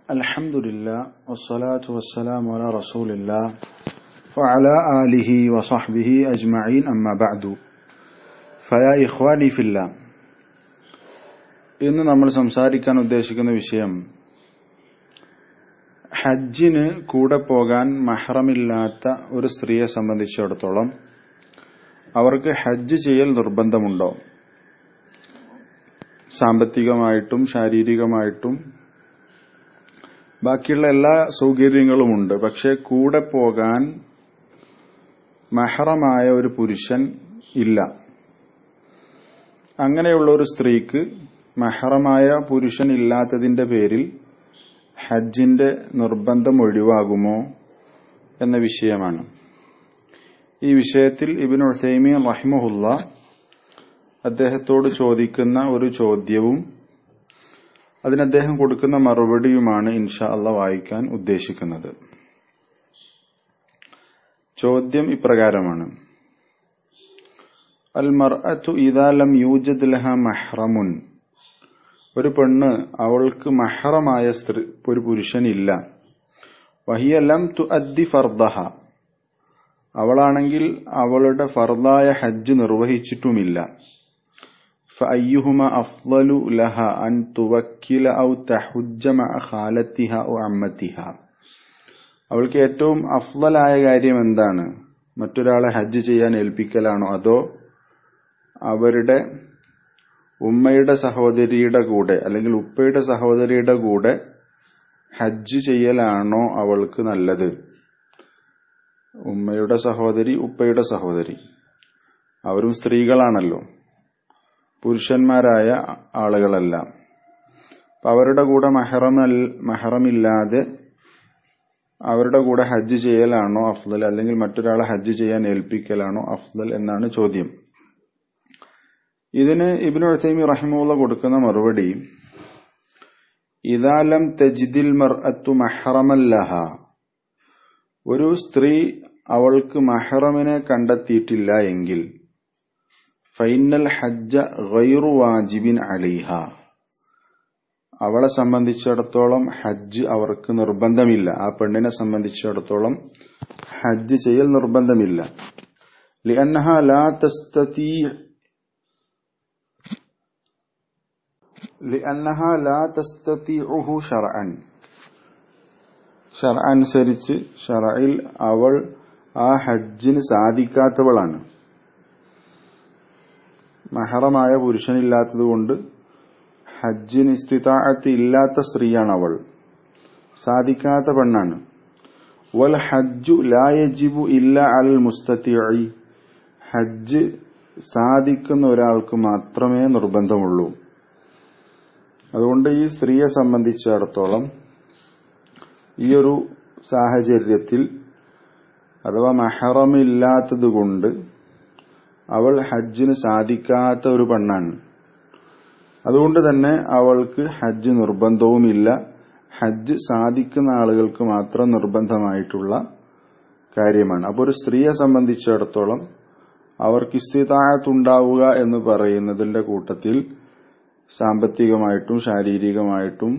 الحمد لله والصلاة والسلام على رسول الله وعلى آله وصحبه أجمعين أما بعد فيا إخواني في الله ഇന്ന് നമ്മൾ സംസാരിക്കാൻ ഉദ്ദേശിക്കുന്ന വിഷയം ഹജ്ജിന് കൂടെ പോകാൻ മഹറമില്ലാത്ത ഒരു സ്ത്രീയെ സംബന്ധിച്ചിടത്തോളം അവർക്ക് ഹജ്ജ് ചെയ്യൽ നിർബന്ധമുണ്ടോ സാമ്പത്തികമായിട്ടും ശാരീരികമായിട്ടും ബാക്കിയുള്ള എല്ലാ സൗകര്യങ്ങളുമുണ്ട് പക്ഷെ കൂടെ പോകാൻ മഹറമായ ഒരു പുരുഷൻ ഇല്ല അങ്ങനെയുള്ള ഒരു സ്ത്രീക്ക് മഹറമായ പുരുഷൻ ഇല്ലാത്തതിന്റെ പേരിൽ ഹജ്ജിന്റെ നിർബന്ധം ഒഴിവാകുമോ എന്ന വിഷയമാണ് ഈ വിഷയത്തിൽ ഇബിൻ ഉസൈമീൻ റഹിമഹുല്ല അദ്ദേഹത്തോട് ചോദിക്കുന്ന ഒരു ചോദ്യവും അതിന് അദ്ദേഹം കൊടുക്കുന്ന മറുപടിയുമാണ് ഇൻഷാ അല്ല വായിക്കാൻ ഉദ്ദേശിക്കുന്നത് ചോദ്യം ഇപ്രകാരമാണ് അൽ മർഅത്തു ഇദാലം യൂജദ് ലഹ മഹ്റമുൻ ഒരു പെണ്ണ് അവൾക്ക് മഹറമായ സ്ത്രീ ഒരു പുരുഷനില്ല വഹിയ ലം തു അദ്ദി ഫർദഹ അവളാണെങ്കിൽ അവളുടെ ഫർദായ ഹജ്ജ് നിർവഹിച്ചിട്ടുമില്ല فأيهما أفضل لها أن توكل أو تحج مع خالتها أو عمتها അവൾക്ക് ഏറ്റവും അഫ്ലലായ കാര്യം എന്താണ് മറ്റൊരാളെ ഹജ്ജ് ചെയ്യാൻ ഏൽപ്പിക്കലാണോ അതോ അവരുടെ ഉമ്മയുടെ സഹോദരിയുടെ കൂടെ അല്ലെങ്കിൽ ഉപ്പയുടെ സഹോദരിയുടെ കൂടെ ഹജ്ജ് ചെയ്യലാണോ അവൾക്ക് നല്ലത് ഉമ്മയുടെ സഹോദരി ഉപ്പയുടെ സഹോദരി അവരും സ്ത്രീകളാണല്ലോ പുരുഷന്മാരായ ആളുകളല്ല അവരുടെ കൂടെ മഹറമൽ മഹറമില്ലാതെ അവരുടെ കൂടെ ഹജ്ജ് ചെയ്യലാണോ അഫ്ദൽ അല്ലെങ്കിൽ മറ്റൊരാളെ ഹജ്ജ് ചെയ്യാൻ ഏൽപ്പിക്കലാണോ അഫ്ദൽ എന്നാണ് ചോദ്യം ഇതിന് ഇബിനു ഉസൈമി റഹിമുള്ള കൊടുക്കുന്ന മറുപടി ഇതാലം തെജിദിൽ മർഅത്തു മഹറമല്ലഹ ഒരു സ്ത്രീ അവൾക്ക് മഹറമിനെ കണ്ടെത്തിയിട്ടില്ല എങ്കിൽ ഫൈനൽ ഹജ്ജ ഗൈറു വാജിബിൻ അലിഹ അവളെ സംബന്ധിച്ചിടത്തോളം ഹജ്ജ് അവർക്ക് നിർബന്ധമില്ല ആ പെണ്ണിനെ സംബന്ധിച്ചിടത്തോളം ഹജ്ജ് ചെയ്യൽ നിർബന്ധമില്ല ലിഅന്നഹ ലാ തസ്തതി ലിഅന്നഹ ലാ തസ്തതിഉഹു ശർഅൻ ഷർഅ അനുസരിച്ച് ഷർഇൽ അവൾ ആ ഹജ്ജിന് സാധിക്കാത്തവളാണ് മഹറമായ പുരുഷനില്ലാത്തതുകൊണ്ട് ഹജ്ജിന് ഇസ്തിതാഅത്ത് ഇല്ലാത്ത സ്ത്രീയാണ് അവൾ സാധിക്കാത്ത പെണ്ണാണ് വൽ ഹജ്ജു ലാ യജിബു ഇല്ല അൽ മുസ്തത്തിഇ ഹജ്ജ് സാധിക്കുന്ന ഒരാൾക്ക് മാത്രമേ നിർബന്ധമുള്ളൂ അതുകൊണ്ട് ഈ സ്ത്രീയെ സംബന്ധിച്ചിടത്തോളം ഈ ഒരു സാഹചര്യത്തിൽ അഥവാ മഹറമില്ലാത്തത് കൊണ്ട് അവൾ ഹജ്ജിന് സാധിക്കാത്ത ഒരു പെണ്ണാണ് അതുകൊണ്ട് തന്നെ അവൾക്ക് ഹജ്ജ് നിർബന്ധവുമില്ല ഹജ്ജ് സാധിക്കുന്ന ആളുകൾക്ക് മാത്രം നിർബന്ധമായിട്ടുള്ള കാര്യമാണ് അപ്പോൾ ഒരു സ്ത്രീയെ സംബന്ധിച്ചിടത്തോളം അവർക്ക് ഇസ്തിതാഴത്തുണ്ടാവുക എന്ന് പറയുന്നതിന്റെ കൂട്ടത്തിൽ സാമ്പത്തികമായിട്ടും ശാരീരികമായിട്ടും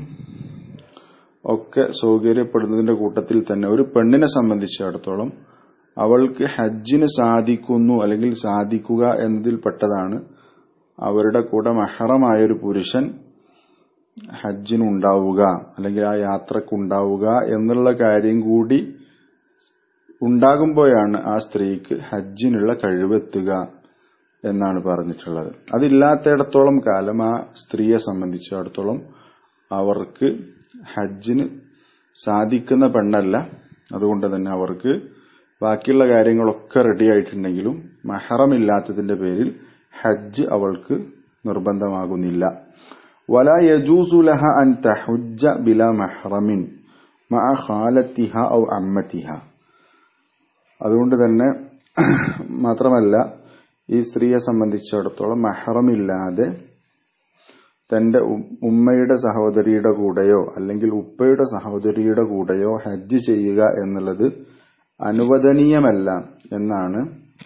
ഒക്കെ സൗകര്യപ്പെടുന്നതിന്റെ കൂട്ടത്തിൽ തന്നെ ഒരു പെണ്ണിനെ സംബന്ധിച്ചിടത്തോളം അവൾക്ക് ഹജ്ജിന് സാധിക്കുന്നു അല്ലെങ്കിൽ സാധിക്കുക എന്നതിൽപ്പെട്ടതാണ് അവരുടെ കൂടെ മഹറമായൊരു പുരുഷൻ ഹജ്ജിനുണ്ടാവുക അല്ലെങ്കിൽ ആ യാത്രക്കുണ്ടാവുക എന്നുള്ള കാര്യം കൂടി ഉണ്ടാകുമ്പോഴാണ് ആ സ്ത്രീക്ക് ഹജ്ജിനുള്ള കഴിവെത്തുക എന്നാണ് പറഞ്ഞിട്ടുള്ളത് അതില്ലാത്തയിടത്തോളം കാലം ആ സ്ത്രീയെ സംബന്ധിച്ചിടത്തോളം അവർക്ക് ഹജ്ജിന് സാധിക്കുന്ന പെണ്ണല്ല അതുകൊണ്ട് തന്നെ അവർക്ക് ബാക്കിയുള്ള കാര്യങ്ങളൊക്കെ റെഡി ആയിട്ടുണ്ടെങ്കിലും മഹറമില്ലാത്തതിന്റെ പേരിൽ ഹജ്ജ് അവൾക്ക് നിർബന്ധമാകുന്നില്ല വല യജൂസു ലഹ അൻ തഹുജ്ജ ബില മഹ്റമിൻ മഅ ഖാലത്തിഹ ഔ അമ്മത്തിഹ അതുകൊണ്ട് തന്നെ മാത്രമല്ല ഈ സ്ത്രീയെ സംബന്ധിച്ചിടത്തോളം മഹറമില്ലാതെ തന്റെ ഉമ്മയുടെ സഹോദരിയുടെ കൂടെയോ അല്ലെങ്കിൽ ഉപ്പയുടെ സഹോദരിയുടെ കൂടെയോ ഹജ്ജ് ചെയ്യുക എന്നുള്ളത് അനുവദനീയമല്ല എന്നാണ്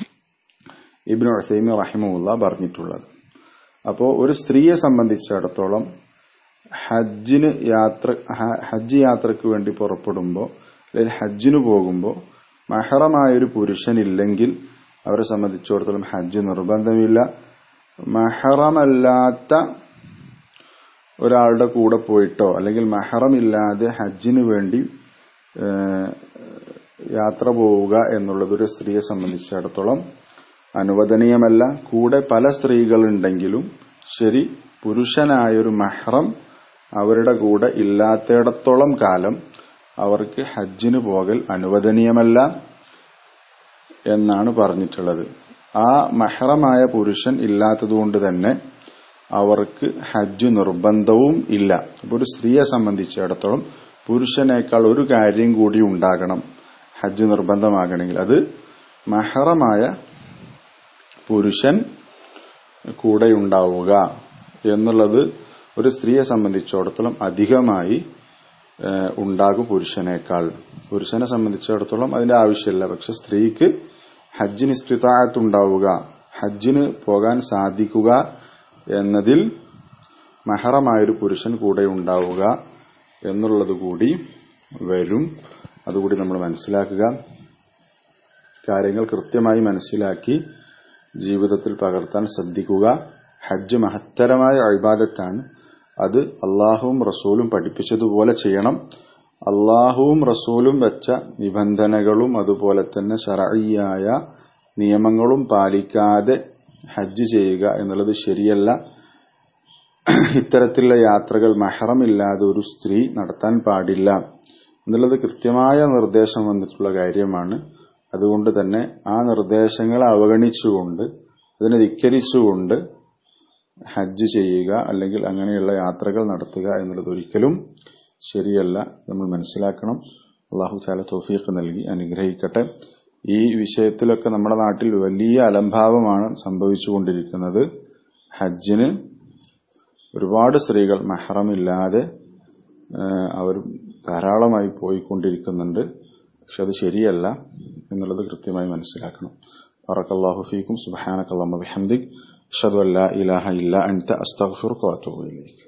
ഇബ്നു ഉസൈമി റഹിമുല്ല പറഞ്ഞിട്ടുള്ളത് അപ്പോൾ ഒരു സ്ത്രീയെ സംബന്ധിച്ചിടത്തോളം ഹജ്ജിന് യാത്ര ഹ- ഹജ്ജ് യാത്രക്ക് വേണ്ടി പുറപ്പെടുമ്പോൾ അല്ലെങ്കിൽ ഹജ്ജിന് പോകുമ്പോൾ മഹറമായൊരു പുരുഷനില്ലെങ്കിൽ അവരെ സംബന്ധിച്ചിടത്തോളം ഹജ്ജ് നിർബന്ധമില്ല മഹറമല്ലാത്ത ഒരാളുടെ കൂടെ പോയിട്ടോ അല്ലെങ്കിൽ മഹറമില്ലാതെ ഹജ്ജിന് വേണ്ടി ഏഹ്, യാത്ര പോവുക എന്നുള്ളത് ഒരു സ്ത്രീയെ സംബന്ധിച്ചിടത്തോളം അനുവദനീയമല്ല കൂടെ പല സ്ത്രീകളുണ്ടെങ്കിലും ശരി പുരുഷനായൊരു മഹ്റം അവരുടെ കൂടെ ഇല്ലാത്തിടത്തോളം കാലം അവർക്ക് ഹജ്ജിന് പോകൽ അനുവദനീയമല്ല എന്നാണ് പറഞ്ഞിട്ടുള്ളത് ആ മഹ്റമായ പുരുഷൻ ഇല്ലാത്തതുകൊണ്ട് തന്നെ അവർക്ക് ഹജ്ജ് നിർബന്ധവും ഇല്ല അപ്പൊ ഒരു സ്ത്രീയെ സംബന്ധിച്ചിടത്തോളം പുരുഷനേക്കാൾ ഒരു കാര്യം കൂടി ഉണ്ടാകണം ഹജ്ജ് നിർബന്ധമാകണമെങ്കിൽ അത് മഹറമായ പുരുഷൻ കൂടെ ഉണ്ടാവുക എന്നുള്ളത് ഒരു സ്ത്രീയെ സംബന്ധിച്ചിടത്തോളം അധികമായി ഏഹ്, ഉണ്ടാകും പുരുഷനേക്കാൾ പുരുഷനെ സംബന്ധിച്ചിടത്തോളം അതിന്റെ ആവശ്യമില്ല പക്ഷെ സ്ത്രീക്ക് ഹജ്ജിന് ഇസ്തിതാഴത്ത് ഉണ്ടാവുക ഹജ്ജിന് പോകാൻ സാധിക്കുക എന്നതിൽ മഹറമായൊരു പുരുഷൻ കൂടെ ഉണ്ടാവുക എന്നുള്ളത് കൂടി വരും അതുകൂടി നമ്മൾ മനസ്സിലാക്കുക കാര്യങ്ങൾ കൃത്യമായി മനസ്സിലാക്കി ജീവിതത്തിൽ പകർത്താൻ ശ്രദ്ധിക്കുക ഹജ്ജ് മഹത്തരമായ അഴിബാദത്താണ് അത് അള്ളാഹുവും റസൂലും പഠിപ്പിച്ചതുപോലെ ചെയ്യണം അള്ളാഹുവും റസൂലും വെച്ച നിബന്ധനകളും അതുപോലെ തന്നെ ശരയ്യായ നിയമങ്ങളും പാലിക്കാതെ ഹജ്ജ് ചെയ്യുക എന്നുള്ളത് ശരിയല്ല ഇത്തരത്തിലുള്ള യാത്രകൾ മഹറമില്ലാതെ ഒരു സ്ത്രീ നടത്താൻ പാടില്ല എന്നുള്ളത് കൃത്യമായ നിർദ്ദേശം വന്നിട്ടുള്ള കാര്യമാണ് അതുകൊണ്ട് തന്നെ ആ നിർദ്ദേശങ്ങളെ അവഗണിച്ചുകൊണ്ട് അതിനെ ധിക്കരിച്ചുകൊണ്ട് ഹജ്ജ് ചെയ്യുക അല്ലെങ്കിൽ അങ്ങനെയുള്ള യാത്രകൾ നടത്തുക എന്നുള്ളത് ഒരിക്കലും ശരിയല്ല നമ്മൾ മനസ്സിലാക്കണം അള്ളാഹു താല തോഫീഖ് നൽകി അനുഗ്രഹിക്കട്ടെ ഈ വിഷയത്തിലൊക്കെ നമ്മുടെ നാട്ടിൽ വലിയ അലംഭാവമാണ് സംഭവിച്ചുകൊണ്ടിരിക്കുന്നത് ഹജ്ജിന് ഒരുപാട് സ്ത്രീകൾ മഹറമില്ലാതെ ഏഹ്, അവർ ധാരാളമായി പോയിക്കൊണ്ടിരിക്കുന്നുണ്ട് പക്ഷെ അത് ശരിയല്ല എന്നുള്ളത് കൃത്യമായി മനസ്സിലാക്കണം ബറക്കല്ലാഹു ഫീക്കും സുബ്ഹാനക്കല്ലാഹുമ്മ ബിഹംദിക് അഷ്ഹദു അല്ലാ ഇലാഹ ഇല്ല അൻത അസ്തഗ്ഫിറുക വഅതൂബു ഇലൈക്